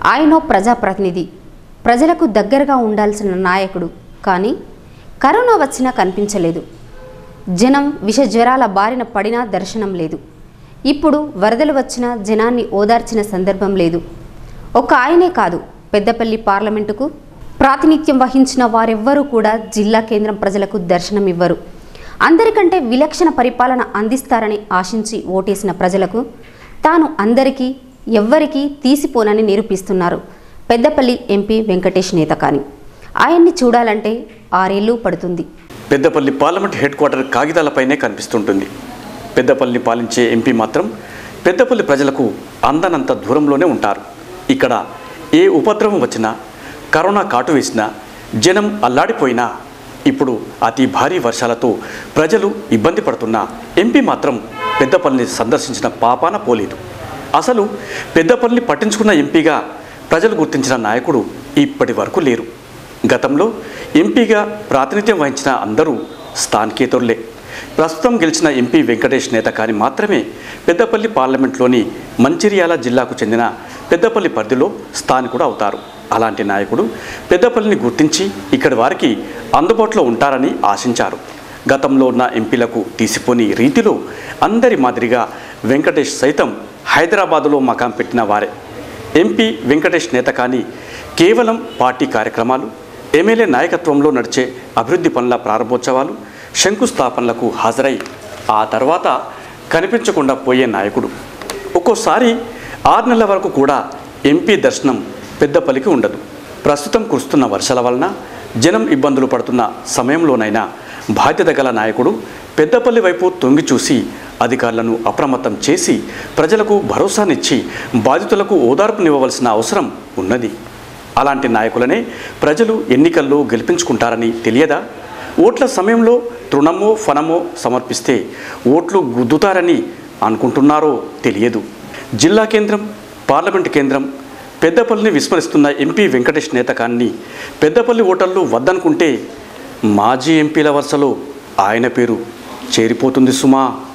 ఆయనో ప్రజాప్రతినిధి ప్రజలకు దగ్గరగా ఉండాల్సిన నాయకుడు కానీ కరోనా వచ్చినా కనిపించలేదు జనం విష జ్వరాల బారిన పడినా దర్శనం లేదు ఇప్పుడు వరదలు వచ్చినా జనాన్ని ఓదార్చిన సందర్భం లేదు ఒక ఆయనే కాదు పెద్దపల్లి పార్లమెంటుకు ప్రాతినిధ్యం వహించిన వారెవ్వరూ కూడా జిల్లా కేంద్రం ప్రజలకు దర్శనం ఇవ్వరు అందరికంటే విలక్షణ పరిపాలన అందిస్తారని ఆశించి ఓటేసిన ప్రజలకు తాను అందరికీ ఎవ్వరికీ తీసిపోనని నిరూపిస్తున్నారు పెద్దపల్లి ఎంపీ వెంకటేష్ నేత కానీ ఆయన్ని చూడాలంటే ఆరేళ్ళు పడుతుంది పెద్దపల్లి పార్లమెంట్ హెడ్ క్వార్టర్ కాగితాలపైనే కనిపిస్తుంటుంది పెద్దపల్లిని పాలించే ఎంపీ మాత్రం పెద్దపల్లి ప్రజలకు అందనంత దూరంలోనే ఉంటారు ఇక్కడ ఏ ఉపద్రవం వచ్చినా కరోనా కాటు వేసినా జనం అల్లాడిపోయినా ఇప్పుడు అతి భారీ వర్షాలతో ప్రజలు ఇబ్బంది పడుతున్నా ఎంపీ మాత్రం పెద్దపల్లిని సందర్శించిన పాపాన పోలేదు అసలు పెద్దపల్లిని పట్టించుకున్న ఎంపీగా ప్రజలు గుర్తించిన నాయకుడు ఇప్పటి వరకు లేరు గతంలో ఎంపీగా ప్రాతినిధ్యం వహించిన అందరూ స్థానికేతరులే ప్రస్తుతం గెలిచిన ఎంపీ వెంకటేష్ నేత కానీ మాత్రమే పెద్దపల్లి పార్లమెంట్లోని మంచిర్యాల జిల్లాకు చెందిన పెద్దపల్లి పరిధిలో స్థానికుడు అవుతారు అలాంటి నాయకుడు పెద్దపల్లిని గుర్తించి ఇక్కడి వారికి అందుబాటులో ఉంటారని ఆశించారు గతంలో ఉన్న ఎంపీలకు తీసిపోని రీతిలో అందరి మాదిరిగా వెంకటేష్ సైతం హైదరాబాదులో మకాం పెట్టిన వారే ఎంపీ వెంకటేష్ నేత కానీ కేవలం పార్టీ కార్యక్రమాలు ఎమ్మెల్యే నాయకత్వంలో నడిచే అభివృద్ధి పనుల ప్రారంభోత్సవాలు శంకుస్థాపనలకు హాజరై ఆ తర్వాత కనిపించకుండా పోయే నాయకుడు ఒక్కోసారి ఆరు నెలల వరకు కూడా ఎంపీ దర్శనం పెద్దపల్లికి ఉండదు ప్రస్తుతం కురుస్తున్న వర్షాల వలన జనం ఇబ్బందులు పడుతున్న సమయంలోనైనా బాధ్యత గల నాయకుడు పెద్దపల్లి వైపు తొంగి చూసి అధికారులను అప్రమత్తం చేసి ప్రజలకు భరోసానిచ్చి బాధితులకు ఓదార్పునివ్వవలసిన అవసరం ఉన్నది అలాంటి నాయకులనే ప్రజలు ఎన్నికల్లో గెలిపించుకుంటారని తెలియదా ఓట్ల సమయంలో తృణమో ఫనమో సమర్పిస్తే ఓట్లు గుద్దుతారని అనుకుంటున్నారో తెలియదు జిల్లా కేంద్రం పార్లమెంటు కేంద్రం పెద్దపల్లిని విస్మరిస్తున్న ఎంపీ వెంకటేష్ నేత కానీ పెద్దపల్లి ఓటర్లు వద్దనుకుంటే మాజీ ఎంపీల వరుసలో ఆయన పేరు చేరిపోతుంది సుమా